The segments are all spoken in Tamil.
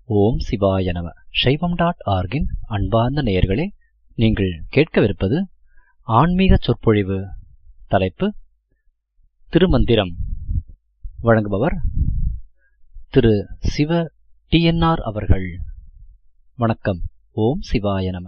ஓம் சிவாய நம சைவம் டாட் ஆர்கின் அன்பார்ந்த நேயர்களே நீங்கள் கேட்கவிருப்பது ஆன்மீக சொற்பொழிவு தலைப்பு திருமந்திரம் வழங்குபவர் திரு சிவ டிஎன்ஆர் அவர்கள் வணக்கம் ஓம் சிவாய நம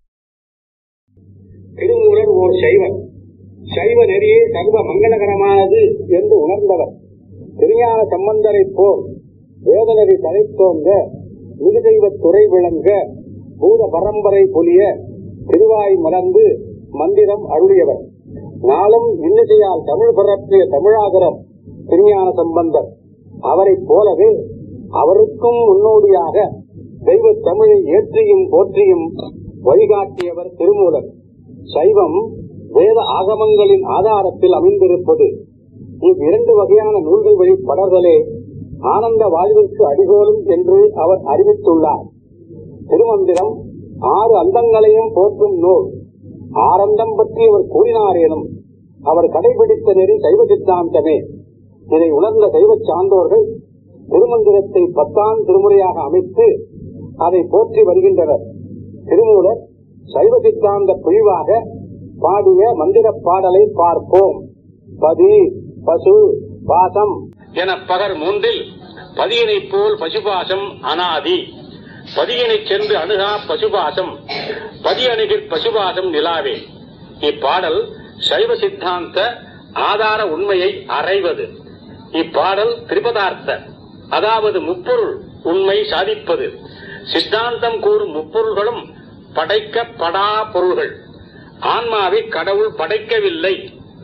திருமூலர் ஓர் சைவன் சைவ நெறியே சர்வ மங்களகரமானது என்று உணர்ந்தவர் திருஞான சம்பந்தரைப் போல் வேதநெறி தழைத்தோங்க மிகுதெய்வ துறை விளங்க பூத பரம்பரை பொலிய திருவாய் மலர்ந்து மந்திரம் அருளியவர் நாளும் இன்னிசையால் தமிழ் பரப்பிய தமிழாகரம் திருஞான சம்பந்தர் அவரைப் போலவே அவருக்கும் முன்னோடியாக தெய்வ தமிழை ஏற்றியும் போற்றியும் வழிகாட்டியவர் திருமூலர் சைவம் வேத ஆகமங்களின் ஆதாரத்தில் அமைந்திருப்பது இவ்விரண்டு வகையான நூல்கள் வழி படர்களே ஆனந்த வாழ்விற்கு அடிகோலும் என்று அவர் அறிவித்துள்ளார் திருமந்திரம் ஆறு அந்தங்களையும் போற்றும் நூல் ஆரந்தம் பற்றி அவர் கூறினாரேனும் அவர் கடைபிடித்த நெறி சைவ சித்தாந்தமே இதை உணர்ந்த சைவ சான்றோர்கள் திருமந்திரத்தை பத்தாம் திருமுறையாக அமைத்து அதை போற்றி வருகின்றனர் திருமூலர் சைவ சித்தாந்த பிரிவாக பாடிய மந்திர பாடலை பார்ப்போம் பதி பசு பாசம் என பகர் மூன்றில் பதியினைப் போல் பசுபாசம் அனாதி பதியினைச் சென்று அணுகா பசுபாசம் பதி அணுகில் பசுபாசம் நிலாவே இப்பாடல் சைவ சித்தாந்த ஆதார உண்மையை அறைவது இப்பாடல் திரிபதார்த்த அதாவது முப்பொருள் உண்மை சாதிப்பது சித்தாந்தம் கூறும் முப்பொருள்களும் படைக்கப்படா பொருள்கள் ஆன்மாவை கடவுள் படைக்கவில்லை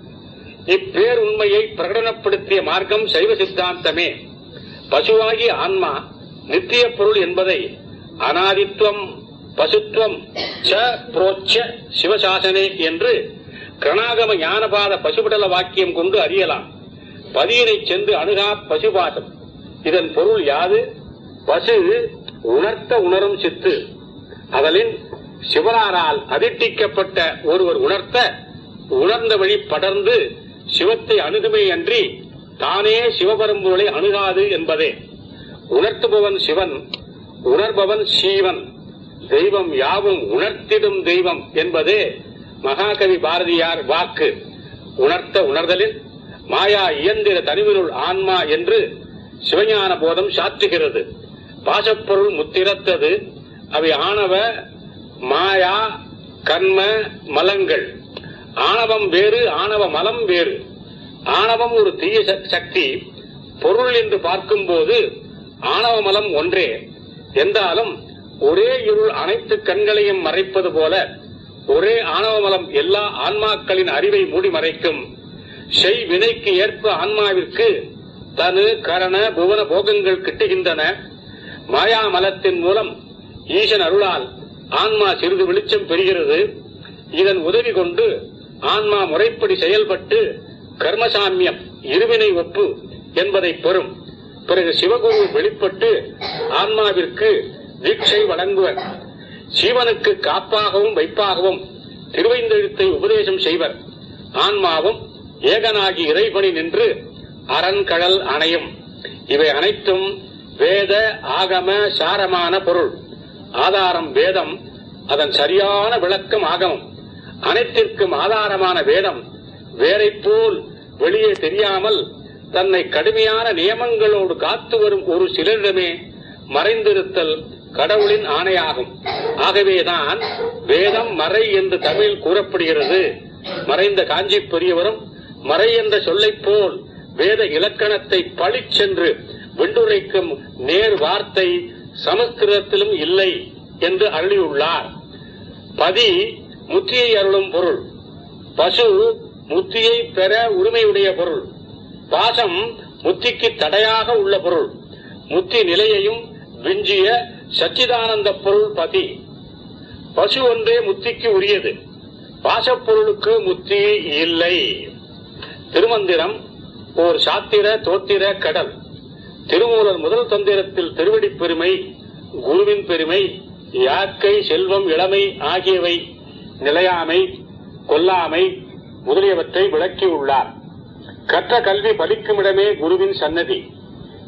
இப்பேர் உண்மையை பிரகடனப்படுத்திய மார்க்கம் சைவ சித்தாந்தமே பசுவாகிய ஆன்மா நித்திய பொருள் என்பதை அனாதித்வம் பசுத்துவம் ச புரோச்ச சிவசாசனே என்று கணாகம ஞானபாத பசுபடல வாக்கியம் கொண்டு அறியலாம் பதியினை சென்று அணுகா பசுபாசம் இதன் பொருள் யாது பசு உணர்த்த உணரும் சித்து அதலின் சிவனாரால் அதிர்ட்டிக்கப்பட்ட ஒருவர் உணர்த்த உணர்ந்த வழி படர்ந்து சிவத்தை அணுகுமே அன்றி தானே சிவபரம்பொருளை அணுகாது என்பதே உணர்த்துபவன் சிவன் உணர்பவன் சீவன் தெய்வம் யாவும் உணர்த்திடும் தெய்வம் என்பதே மகாகவி பாரதியார் வாக்கு உணர்த்த உணர்தலில் மாயா இயந்திர தனிவினுள் ஆன்மா என்று சிவஞான போதம் சாற்றுகிறது பாசப்பொருள் முத்திரத்தது அவை ஆணவ மாயா கர்ம மலங்கள் ஆணவம் வேறு ஆணவ மலம் வேறு ஆணவம் ஒரு தீய சக்தி பொருள் என்று பார்க்கும்போது ஆணவ மலம் ஒன்றே என்றாலும் ஒரே இருள் அனைத்து கண்களையும் மறைப்பது போல ஒரே ஆணவ மலம் எல்லா ஆன்மாக்களின் அறிவை மூடி மறைக்கும் செய் வினைக்கு ஏற்ப ஆன்மாவிற்கு தனு கரண புவன போகங்கள் கிட்டுகின்றன மாயா மலத்தின் மூலம் ஈசன் அருளால் ஆன்மா சிறிது வெளிச்சம் பெறுகிறது இதன் உதவி கொண்டு ஆன்மா முறைப்படி செயல்பட்டு கர்மசாமியம் இருவினை ஒப்பு என்பதை பெறும் பிறகு சிவகுரு வெளிப்பட்டு ஆன்மாவிற்கு தீட்சை வழங்குவர் சிவனுக்கு காப்பாகவும் வைப்பாகவும் திருவைந்தெழுத்தை உபதேசம் செய்வர் ஆன்மாவும் ஏகனாகி இறைபணி நின்று அரண்கடல் அணையும் இவை அனைத்தும் வேத ஆகம சாரமான பொருள் ஆதாரம் வேதம் அதன் சரியான விளக்கம் ஆகமம் அனைத்திற்கும் ஆதாரமான வேதம் வேரை போல் வெளியே தெரியாமல் தன்னை கடுமையான நியமங்களோடு காத்து வரும் ஒரு சிலரிடமே மறைந்திருத்தல் கடவுளின் ஆணையாகும் ஆகவேதான் வேதம் மறை என்று தமிழில் கூறப்படுகிறது மறைந்த காஞ்சி பெரியவரும் மறை என்ற சொல்லைப் போல் வேத இலக்கணத்தை பழிச்சென்று வெண்டுரைக்கும் நேர் வார்த்தை சமஸ்கிருதத்திலும் இல்லை என்று அருளியுள்ளார் பதி முத்தியை அருளும் பொருள் பசு முத்தியை பெற உரிமையுடைய பொருள் பாசம் முத்திக்கு தடையாக உள்ள பொருள் முத்தி நிலையையும் விஞ்சிய சச்சிதானந்த பொருள் பதி பசு ஒன்றே முத்திக்கு உரியது பாசப்பொருளுக்கு முத்தி இல்லை திருமந்திரம் ஓர் சாத்திர தோத்திர கடல் திருமூலர் முதல் தந்திரத்தில் திருவடி பெருமை குருவின் பெருமை யாக்கை செல்வம் இளமை ஆகியவை நிலையாமை கொல்லாமை முதலியவற்றை விளக்கியுள்ளார் கற்ற கல்வி பலிக்குமிடமே குருவின் சன்னதி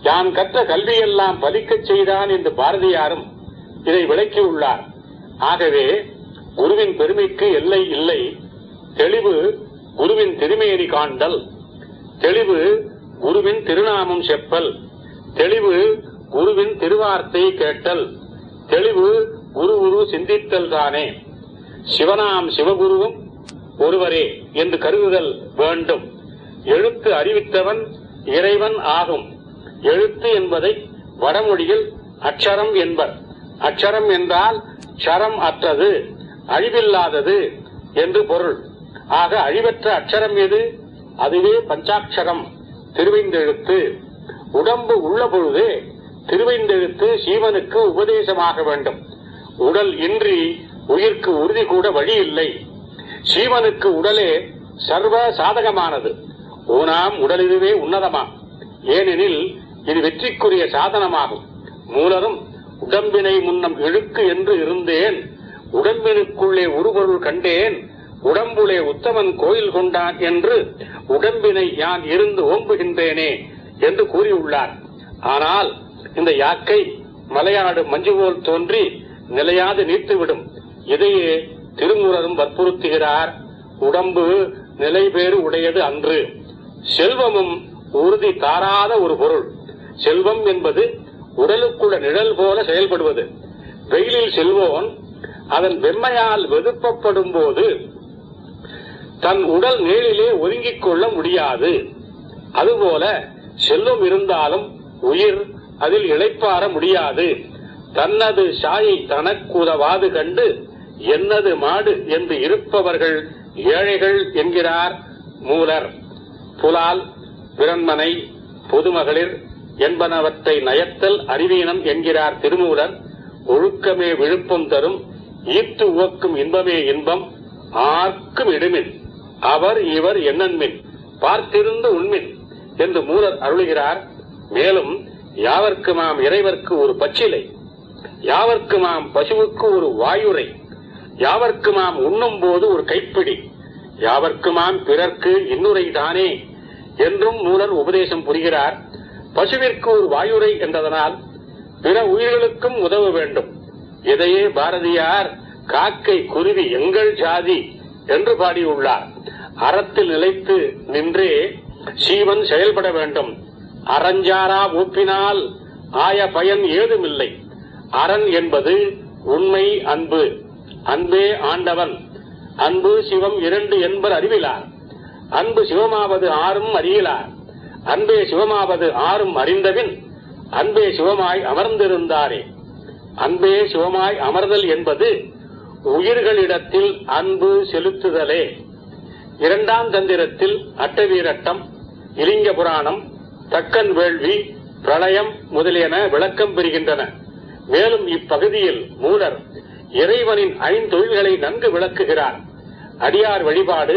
யான் கற்ற கல்வியெல்லாம் பலிக்கச் செய்தான் என்று பாரதியாரும் இதை விளக்கியுள்ளார் ஆகவே குருவின் பெருமைக்கு எல்லை இல்லை தெளிவு குருவின் திருமேனி காண்டல் தெளிவு குருவின் திருநாமம் செப்பல் தெளிவு குருவின் திருவார்த்தை கேட்டல் தெளிவு குரு குரு சிந்தித்தல் தானே சிவனாம் சிவகுருவும் ஒருவரே என்று கருதுதல் வேண்டும் எழுத்து அறிவித்தவன் இறைவன் ஆகும் எழுத்து என்பதை வடமொழியில் அக்ஷரம் என்பர் அக்ஷரம் என்றால் சரம் அற்றது அழிவில்லாதது என்று பொருள் ஆக அழிவற்ற அக்ஷரம் எது அதுவே பஞ்சாட்சரம் திருவைந்தெழுத்து உடம்பு உள்ள பொழுது திருவைந்தெழுத்து சீவனுக்கு உபதேசமாக வேண்டும் உடல் இன்றி உயிர்க்கு உறுதி கூட வழி இல்லை சீவனுக்கு உடலே சர்வ சாதகமானது ஊனாம் உடலிதுவே உன்னதமாம் ஏனெனில் இது வெற்றிக்குரிய சாதனமாகும் மூலரும் உடம்பினை முன்னம் இழுக்கு என்று இருந்தேன் உடம்பினுக்குள்ளே உருபொருள் கண்டேன் உடம்புலே உத்தமன் கோயில் கொண்டான் என்று உடம்பினை யான் இருந்து ஓம்புகின்றேனே என்று கூறியுள்ளார் ஆனால் இந்த யாக்கை மலையாடு மஞ்சு போல் தோன்றி நிலையாது நீத்துவிடும் இதையே திருமுறரும் வற்புறுத்துகிறார் உடம்பு நிலை பேறு உடையது அன்று செல்வமும் உறுதி தாராத ஒரு பொருள் செல்வம் என்பது உடலுக்குள்ள நிழல் போல செயல்படுவது வெயிலில் செல்வோன் அதன் வெம்மையால் வெதுப்பப்படும் போது தன் உடல் நீளிலே ஒதுங்கிக் கொள்ள முடியாது அதுபோல செல்வம் இருந்தாலும் உயிர் அதில் இளைப்பாற முடியாது தன்னது சாயை தனக்குதவாது கண்டு என்னது மாடு என்று இருப்பவர்கள் ஏழைகள் என்கிறார் மூலர் புலால் பிறன்மனை பொதுமகளிர் என்பனவற்றை நயத்தல் அறிவீனம் என்கிறார் திருமூலர் ஒழுக்கமே விழுப்பம் தரும் ஈர்த்து உவக்கும் இன்பமே இன்பம் ஆர்க்கும் இடுமின் அவர் இவர் என்னன்மின் பார்த்திருந்து உண்மின் என்று மூலர் அருளுகிறார் மேலும் யாவர்க்குமாம் இறைவர்க்கு ஒரு பச்சிலை யாவர்க்குமாம் பசுவுக்கு ஒரு வாயுரை யாவர்க்குமாம் உண்ணும் போது ஒரு கைப்பிடி யாவர்க்குமாம் பிறர்க்கு இன்னுரை தானே என்றும் மூலர் உபதேசம் புரிகிறார் பசுவிற்கு ஒரு வாயுரை என்றதனால் பிற உயிர்களுக்கும் உதவ வேண்டும் இதையே பாரதியார் காக்கை குருவி எங்கள் ஜாதி என்று பாடியுள்ளார் அறத்தில் நிலைத்து நின்றே சீவன் செயல்பட வேண்டும் அறஞ்சாரா ஊப்பினால் ஆய பயன் ஏதுமில்லை அரண் என்பது உண்மை அன்பு அன்பே ஆண்டவன் அன்பு சிவம் இரண்டு என்பர் அறிவிலார் அன்பு சிவமாவது ஆறும் அறியலார் அன்பே சிவமாவது ஆறும் அறிந்தபின் அன்பே சிவமாய் அமர்ந்திருந்தாரே அன்பே சிவமாய் அமர்தல் என்பது உயிர்களிடத்தில் அன்பு செலுத்துதலே இரண்டாம் தந்திரத்தில் அட்டவீரட்டம் இலிங்க புராணம் தக்கன் வேள்வி பிரளயம் முதலியன விளக்கம் பெறுகின்றன மேலும் இப்பகுதியில் மூலர் இறைவனின் ஐந்தொழில்களை நன்கு விளக்குகிறார் அடியார் வழிபாடு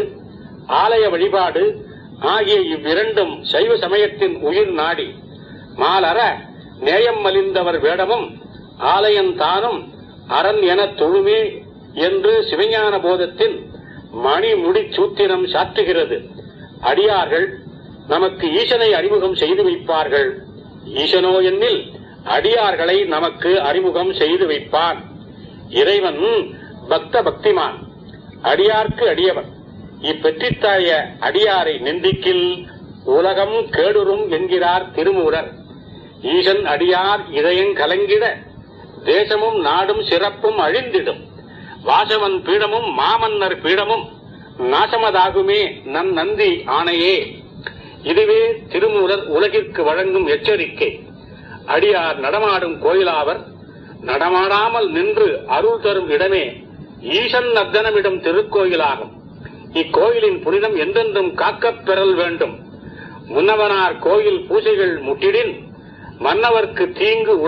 ஆலய வழிபாடு ஆகிய இவ்விரண்டும் சைவ சமயத்தின் உயிர் நாடி மாலர நேயம் மலிந்தவர் வேடமும் ஆலயம் தானும் அரண் என தொழுமே என்று சிவஞான போதத்தின் மணிமுடி சூத்திரம் சாற்றுகிறது அடியார்கள் நமக்கு ஈசனை அறிமுகம் செய்து வைப்பார்கள் ஈசனோ என்னில் அடியார்களை நமக்கு அறிமுகம் செய்து வைப்பான் இறைவன் பக்த பக்திமான் அடியார்க்கு அடியவன் இப்பெற்றித்தாய அடியாரை நிந்திக்கில் உலகம் கேடுறும் என்கிறார் திருமூலர் ஈசன் அடியார் இதயம் கலங்கிட தேசமும் நாடும் சிறப்பும் அழிந்திடும் வாசவன் பீடமும் மாமன்னர் பீடமும் நாசமதாகுமே நன் நந்தி ஆணையே இதுவே திருமூலர் உலகிற்கு வழங்கும் எச்சரிக்கை அடியார் நடமாடும் கோயிலாவர் நடமாடாமல் நின்று அருள் தரும் இடமே ஈசன் நர்த்தனமிடும் திருக்கோயிலாகும் இக்கோயிலின் புனிதம் என்றென்றும் காக்கப் பெறல் வேண்டும் முன்னவனார் கோயில் பூஜைகள் முட்டிடின் மன்னவர்க்கு தீங்கு உள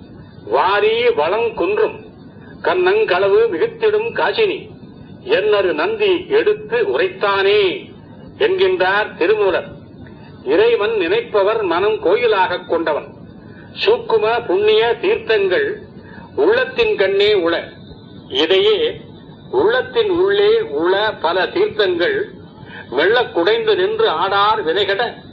வாரி வளம் குன்றும் கண்ணங்களவு மிகுத்திடும் காசினி என்னரு நந்தி எடுத்து உரைத்தானே என்கின்றார் திருமூலர் இறைவன் நினைப்பவர் மனம் கோயிலாகக் கொண்டவன் சூக்கும புண்ணிய தீர்த்தங்கள் உள்ளத்தின் கண்ணே உள இதையே உள்ளத்தின் உள்ளே உள பல தீர்த்தங்கள் மெல்லக் குடைந்து நின்று ஆடார் விதைகட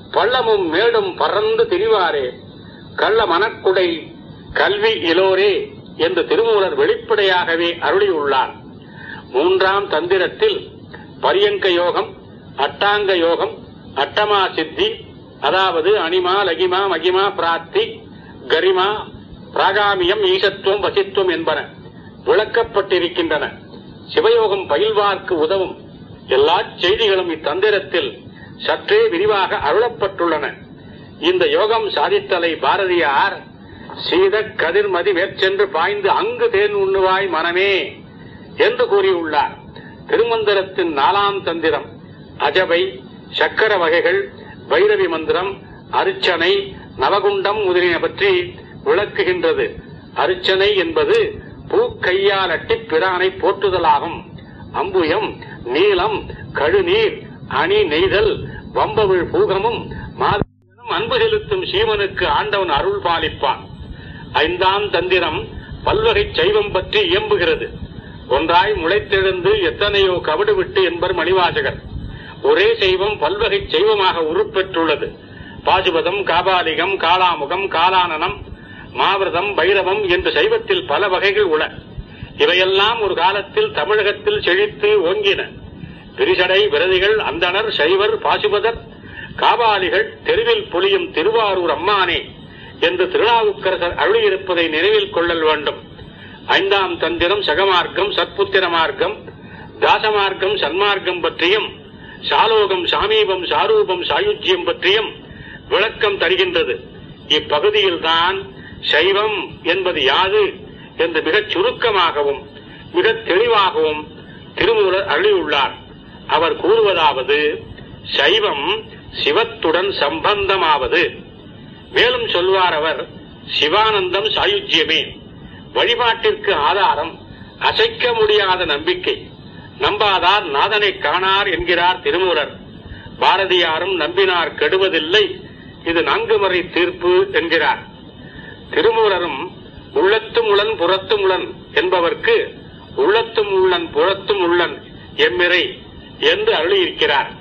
பள்ளமும் மேடும் பறந்து திரிவாரே கள்ள மனக்குடை கல்வி இலோரே என்று திருமூலர் வெளிப்படையாகவே அருளியுள்ளார் மூன்றாம் தந்திரத்தில் பரியங்க யோகம் அட்டாங்க யோகம் அட்டமா சித்தி அதாவது அனிமா லகிமா மகிமா பிராப்தி கரிமா பிராகாமியம் ஈசத்துவம் வசித்துவம் என்பன விளக்கப்பட்டிருக்கின்றன சிவயோகம் பயில்வார்க்கு உதவும் எல்லா செய்திகளும் இத்தந்திரத்தில் சற்றே விரிவாக அருளப்பட்டுள்ளன இந்த யோகம் சாதித்தலை பாரதியார் சீத கதிர்மதி மேற்சென்று பாய்ந்து அங்கு தேன் உண்ணுவாய் மனமே என்று கூறியுள்ளார் திருமந்திரத்தின் நாலாம் தந்திரம் அஜபை சக்கர வகைகள் பைரவி மந்திரம் அர்ச்சனை நவகுண்டம் முதலியன பற்றி விளக்குகின்றது அர்ச்சனை என்பது பூக்கையால் அட்டிப் பிரானை போற்றுதலாகும் அம்புயம் நீலம் கழுநீர் அணி நெய்தல் வம்பவிழ் பூகமும் மாதம் அன்பு செலுத்தும் சீவனுக்கு ஆண்டவன் அருள் பாலிப்பான் ஐந்தாம் தந்திரம் பல்வகை சைவம் பற்றி இயம்புகிறது ஒன்றாய் முளைத்தெழுந்து எத்தனையோ கவடு விட்டு என்பர் மணிவாசகர் ஒரே செய்வம் பல்வகை செய்வமாக உருப்பெற்றுள்ளது பாசுபதம் காபாலிகம் காளாமுகம் காளானனம் மாவிரதம் பைரவம் என்று சைவத்தில் பல வகைகள் உள இவையெல்லாம் ஒரு காலத்தில் தமிழகத்தில் செழித்து ஓங்கின பிரிசடை விரதிகள் அந்தணர் சைவர் பாசுபதர் காபாலிகள் தெருவில் பொலியும் திருவாரூர் அம்மானே என்று திருநாவுக்கரசர் அருளியிருப்பதை நினைவில் கொள்ளல் வேண்டும் ஐந்தாம் தந்திரம் சகமார்க்கம் சத்புத்திர மார்க்கம் தாசமார்க்கம் சன்மார்க்கம் பற்றியும் சாலோகம் சாமீபம் சாரூபம் சாயுஜ்யம் பற்றியும் விளக்கம் தருகின்றது இப்பகுதியில்தான் சைவம் என்பது யாது என்று மிகச் சுருக்கமாகவும் மிகத் தெளிவாகவும் திருமூலர் அருளியுள்ளார் அவர் கூறுவதாவது சைவம் சிவத்துடன் சம்பந்தமாவது மேலும் சொல்வார் அவர் சிவானந்தம் சாயுஜ்யமே வழிபாட்டிற்கு ஆதாரம் அசைக்க முடியாத நம்பிக்கை நம்பாதார் நாதனை காணார் என்கிறார் திருமூலர் பாரதியாரும் நம்பினார் கெடுவதில்லை இது நான்குமறை தீர்ப்பு என்கிறார் திருமூலரும் உள்ளத்தும் உளன் புறத்தும் உளன் என்பவர்க்கு உள்ளத்தும் உள்ளன் புறத்தும் உள்ளன் எம்மிறை என்று அருளியிருக்கிறார்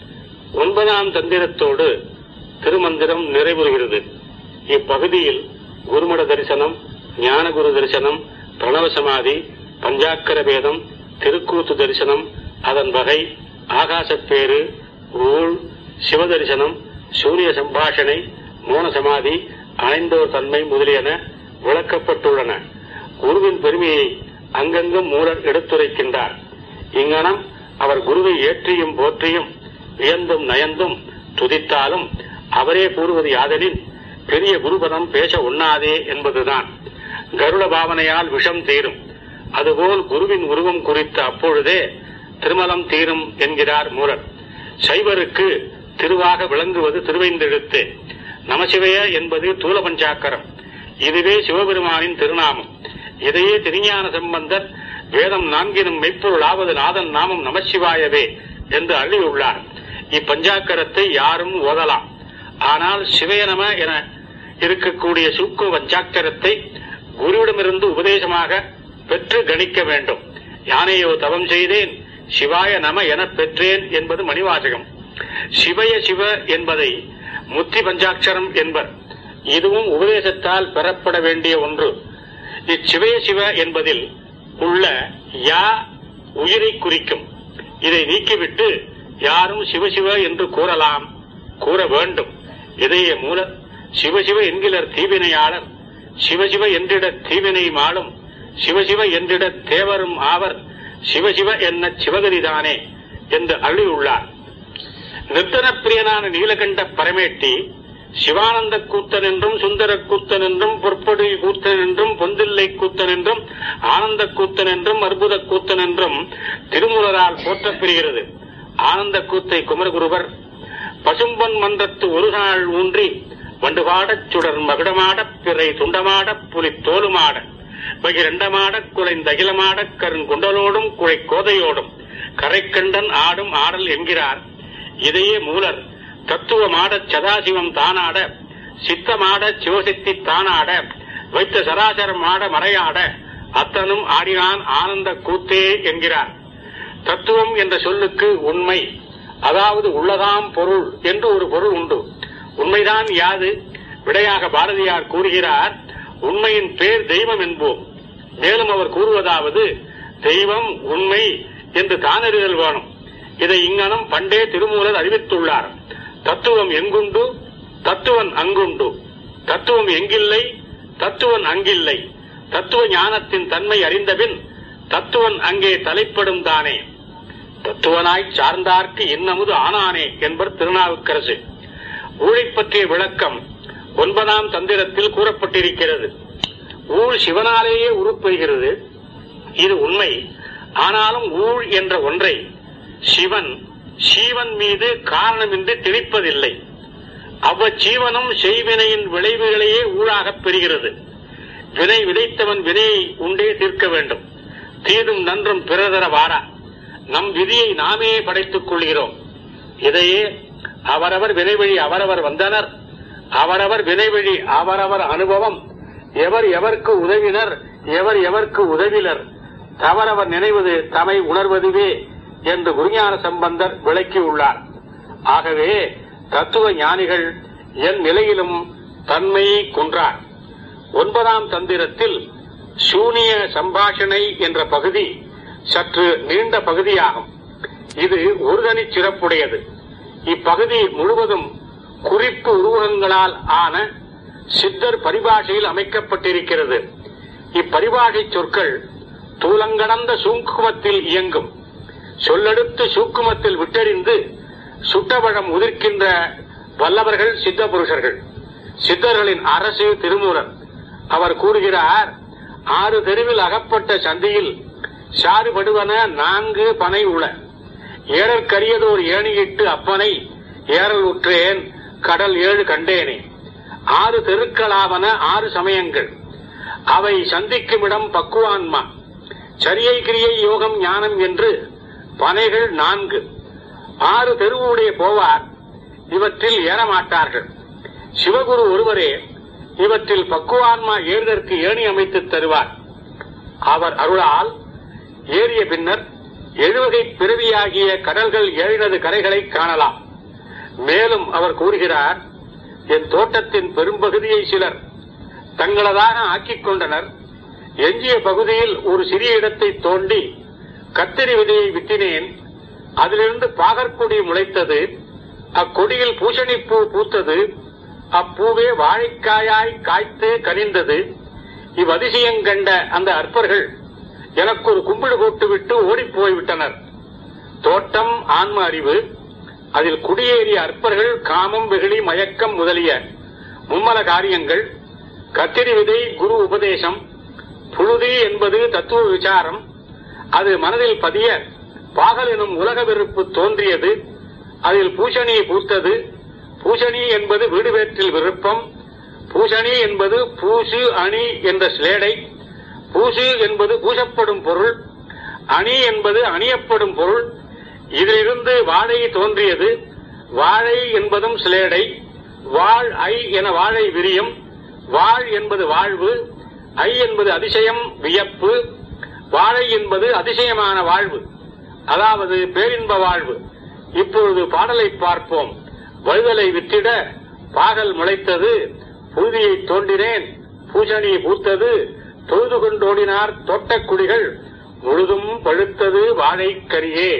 ஒன்பதாம் தந்திரத்தோடு திருமந்திரம் நிறைவுறுகிறது இப்பகுதியில் குருமட தரிசனம் ஞானகுரு தரிசனம் பிரணவ சமாதி பஞ்சாக்கர வேதம் திருக்கூத்து தரிசனம் அதன் வகை ஆகாசப்பேறு ஊழ் சிவதரிசனம் சூரிய சம்பாஷணை மோன சமாதி அணைந்தோர் தன்மை முதலியன விளக்கப்பட்டுள்ளன குருவின் பெருமையை அங்கங்கும் மூலர் எடுத்துரைக்கின்றார் இங்கனம் அவர் குருவை ஏற்றியும் போற்றியும் வியந்தும் நயந்தும் துதித்தாலும் அவரே கூறுவது யாதெனின் பெரிய குருபதம் பேச உண்ணாதே என்பதுதான் கருட பாவனையால் விஷம் தீரும் அதுபோல் குருவின் உருவம் குறித்த அப்பொழுதே திருமலம் தீரும் என்கிறார் மூலர் சைவருக்கு திருவாக விளங்குவது திருவைந்தெழுத்து நமசிவய என்பது தூல பஞ்சாக்கரம் இதுவே சிவபெருமானின் திருநாமம் இதையே திருஞான சம்பந்தர் வேதம் நான்கினும் மெய்ப்பொருளாவது நாதன் நாமம் நமசிவாயவே என்று அள்ளியுள்ளார் இப்பஞ்சாக்கரத்தை யாரும் ஓதலாம் ஆனால் சிவயநம என இருக்கக்கூடிய சூக்கு பஞ்சாக்கரத்தை குருவிடமிருந்து உபதேசமாக பெற்று கணிக்க வேண்டும் யானையோ தவம் செய்தேன் சிவாய நம எனப் பெற்றேன் என்பது மணிவாசகம் சிவய சிவ என்பதை முத்தி பஞ்சாட்சரம் என்பர் இதுவும் உபதேசத்தால் பெறப்பட வேண்டிய ஒன்று இச்சிவய சிவ என்பதில் உள்ள யா உயிரை குறிக்கும் இதை நீக்கிவிட்டு யாரும் சிவசிவ என்று கூறலாம் கூற வேண்டும் இதையே மூல சிவசிவ என்கிறர் தீவினையாளர் சிவசிவ என்றிட தீவினை மாளும் சிவசிவ என்றிட தேவரும் ஆவர் சிவசிவ என்ன சிவகதிதானே என்று அள்ளியுள்ளார் நிர்த்தன பிரியனான நீலகண்ட பரமேட்டி சிவானந்த கூத்தன் என்றும் சுந்தர கூத்தன் என்றும் பொற்படி கூத்தன் என்றும் பொந்தில்லை கூத்தன் என்றும் ஆனந்த கூத்தன் என்றும் அற்புத கூத்தன் என்றும் திருமுலரால் போற்றப்பெறுகிறது ஆனந்த கூத்தை குமரகுருவர் பசும்பொன் மன்றத்து ஒரு நாள் ஊன்றி வண்டுபாடச் சுடர் மகுடமாடப் பிறை துண்டமாடப் புலி தோலுமாட பகிரண்டமாடக் குலைந்தகிலமாடக் கருங்குண்டலோடும் குழை கோதையோடும் கரைக்கண்டன் ஆடும் ஆடல் என்கிறார் இதையே மூலர் தத்துவமாடச் சதாசிவம் தானாட சித்தமாட சிவசக்தி தானாட வைத்த சராசரம் ஆட மறையாட அத்தனும் ஆடினான் ஆனந்த கூத்தே என்கிறார் தத்துவம் என்ற சொல்லுக்கு உண்மை அதாவது உள்ளதாம் பொருள் என்று ஒரு பொருள் உண்டு உண்மைதான் யாது விடையாக பாரதியார் கூறுகிறார் உண்மையின் பேர் தெய்வம் என்போம் மேலும் அவர் கூறுவதாவது தெய்வம் உண்மை என்று தானறிதல் வேணும் இதை இங்கனம் பண்டே திருமூலர் அறிவித்துள்ளார் தத்துவம் எங்குண்டு தத்துவன் அங்குண்டு தத்துவம் எங்கில்லை தத்துவன் அங்கில்லை தத்துவ ஞானத்தின் தன்மை அறிந்தபின் தத்துவன் அங்கே தலைப்படும் தானே தத்துவனாய் சார்ந்தார்க்கு இன்னமுது ஆனானே என்பர் திருநாவுக்கரசு ஊழைப் பற்றிய விளக்கம் ஒன்பதாம் தந்திரத்தில் கூறப்பட்டிருக்கிறது ஊழ் சிவனாலேயே உருப்பெறுகிறது இது உண்மை ஆனாலும் ஊழ் என்ற ஒன்றை சிவன் சீவன் மீது காரணமின்றி திணிப்பதில்லை அவ்வச்சீவனும் செய்வினையின் விளைவுகளையே ஊழாகப் பெறுகிறது வினை விதைத்தவன் வினையை உண்டே தீர்க்க வேண்டும் தீதும் நன்றும் பிறதர வாரா நம் விதியை நாமே படைத்துக் கொள்கிறோம் இதையே அவரவர் வினைவழி அவரவர் வந்தனர் அவரவர் வினைவழி அவரவர் அனுபவம் எவர் எவர்க்கு உதவினர் எவர் எவர்க்கு உதவினர் தவறவர் நினைவது தமை உணர்வதுவே என்று குருஞான சம்பந்தர் விளக்கியுள்ளார் ஆகவே தத்துவ ஞானிகள் என் நிலையிலும் தன்மையை குன்றார் ஒன்பதாம் தந்திரத்தில் சூனிய சம்பாஷணை என்ற பகுதி சற்று நீண்ட பகுதியாகும் இது ஒருதனி சிறப்புடையது இப்பகுதி முழுவதும் குறிப்பு உருவகங்களால் ஆன சித்தர் பரிபாஷையில் அமைக்கப்பட்டிருக்கிறது இப்பரிபாஷை சொற்கள் தூலங்கடந்த சூக்குமத்தில் இயங்கும் சொல்லெடுத்து சூக்குமத்தில் விட்டறிந்து சுட்டபழம் உதிர்க்கின்ற வல்லவர்கள் சித்த புருஷர்கள் சித்தர்களின் அரசு திருமூலர் அவர் கூறுகிறார் ஆறு தெருவில் அகப்பட்ட சந்தியில் சாறுபடுவன நான்கு பனை உள ஏறற்கரியதோர் ஏணியிட்டு அப்பனை ஏறல் உற்றேன் கடல் ஏழு கண்டேனே ஆறு தெருக்களாவன ஆறு சமயங்கள் அவை சந்திக்குமிடம் பக்குவான்மா சரியை கிரியை யோகம் ஞானம் என்று பனைகள் நான்கு ஆறு தெருவுடைய போவார் இவற்றில் ஏறமாட்டார்கள் சிவகுரு ஒருவரே இவற்றில் பக்குவான்மா ஏறுதற்கு ஏணி அமைத்து தருவார் அவர் அருளால் ஏறிய பின்னர் எழுவகை பிறவியாகிய கடல்கள் ஏழினது கரைகளை காணலாம் மேலும் அவர் கூறுகிறார் என் தோட்டத்தின் பெரும்பகுதியை சிலர் தங்களதாக ஆக்கிக் கொண்டனர் எஞ்சிய பகுதியில் ஒரு சிறிய இடத்தை தோண்டி கத்திரி விதையை விட்டினேன் அதிலிருந்து பாகற்கொடி முளைத்தது அக்கொடியில் பூசணிப்பூ பூத்தது அப்பூவே வாழைக்காயாய் காய்த்து கனிந்தது இவ்வதிசயம் கண்ட அந்த அற்பர்கள் எனக்கு ஒரு கும்பிடு போட்டுவிட்டு ஓடிப் போய்விட்டனர் தோட்டம் ஆன்ம அறிவு அதில் குடியேறிய அற்பர்கள் காமம் வெகுளி மயக்கம் முதலிய மும்மல காரியங்கள் கத்திரி விதை குரு உபதேசம் புழுதி என்பது தத்துவ விசாரம் அது மனதில் பதிய பாகல் எனும் உலக வெறுப்பு தோன்றியது அதில் பூசணி பூத்தது பூசணி என்பது வீடு வேற்றில் விருப்பம் பூசணி என்பது பூசு அணி என்ற ஸ்லேடை பூசு என்பது பூசப்படும் பொருள் அணி என்பது அணியப்படும் பொருள் இதிலிருந்து வாழை தோன்றியது வாழை என்பதும் சிலேடை வாழ் ஐ என வாழை விரியும் வாழ் என்பது வாழ்வு ஐ என்பது அதிசயம் வியப்பு வாழை என்பது அதிசயமான வாழ்வு அதாவது பேரின்ப வாழ்வு இப்பொழுது பாடலை பார்ப்போம் வழுதலை வித்திட பாகல் முளைத்தது புழுதியை தோண்டினேன் பூசணி பூத்தது தொழுது கொண்டோடினார் தோட்டக்குடிகள் முழுதும் பழுத்தது வாழைக்கரியே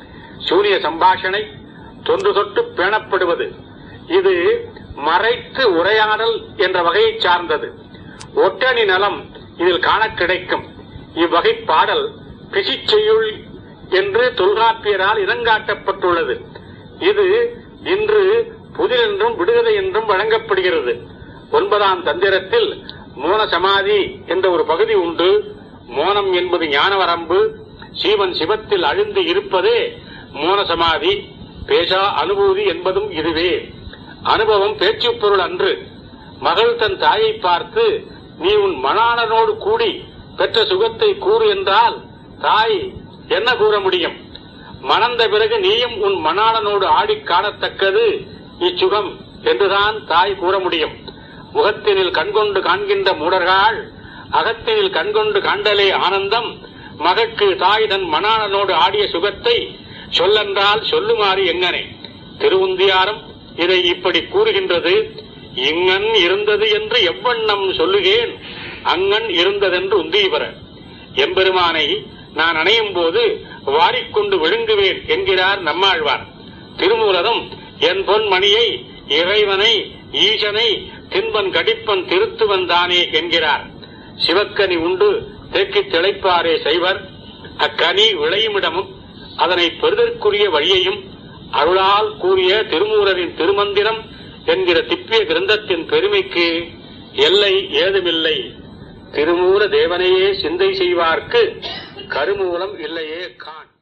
சூரிய சம்பாஷணை தொன்று தொட்டு பேணப்படுவது இது மறைத்து உரையாடல் என்ற வகையை சார்ந்தது ஒட்டணி நலம் இதில் காண கிடைக்கும் இவ்வகை பாடல் பிசிச்செய்யுள் என்று தொல்காப்பியரால் இனங்காட்டப்பட்டுள்ளது இது இன்று புதிர் என்றும் விடுகதை என்றும் வழங்கப்படுகிறது ஒன்பதாம் தந்திரத்தில் மோன சமாதி என்ற ஒரு பகுதி உண்டு மோனம் என்பது ஞான வரம்பு சீவன் சிவத்தில் அழுந்து இருப்பதே மோன சமாதி பேசா அனுபூதி என்பதும் இதுவே அனுபவம் பேச்சுப் பொருள் அன்று மகள் தன் தாயை பார்த்து நீ உன் மணாளனோடு கூடி பெற்ற சுகத்தை கூறு என்றால் தாய் என்ன கூற முடியும் மணந்த பிறகு நீயும் உன் மணாளனோடு ஆடிக் காணத்தக்கது இச்சுகம் என்றுதான் தாய் கூற முடியும் முகத்தினில் கண்கொண்டு காண்கின்ற மூடர்கள் அகத்தினில் கண்கொண்டு காண்டலே ஆனந்தம் மகற்கு தாய் தன் மணாளனோடு ஆடிய சுகத்தை சொல்லென்றால் சொல்லுமாறு எங்கனே திருவுந்தியாரம் இதை இப்படி கூறுகின்றது இங்கன் இருந்தது என்று எவ்வண்ணம் சொல்லுகேன் அங்கன் இருந்ததென்று உந்தீபர எம்பெருமானை நான் அணையும் போது வாரிக்கொண்டு விழுங்குவேன் என்கிறார் நம்மாழ்வார் திருமூலரும் என் பொன் மணியை இறைவனை ஈசனை தின்பன் கடிப்பன் திருத்துவன் தானே என்கிறார் சிவக்கனி உண்டு தேக்கித் திளைப்பாரே செய்வர் அக்கனி விளையுமிடமும் அதனை பெறுதற்குரிய வழியையும் அருளால் கூறிய திருமூலரின் திருமந்திரம் என்கிற திப்பிய கிரந்தத்தின் பெருமைக்கு எல்லை ஏதுமில்லை திருமூல தேவனையே சிந்தை செய்வார்க்கு கருமூலம் இல்லையே கான்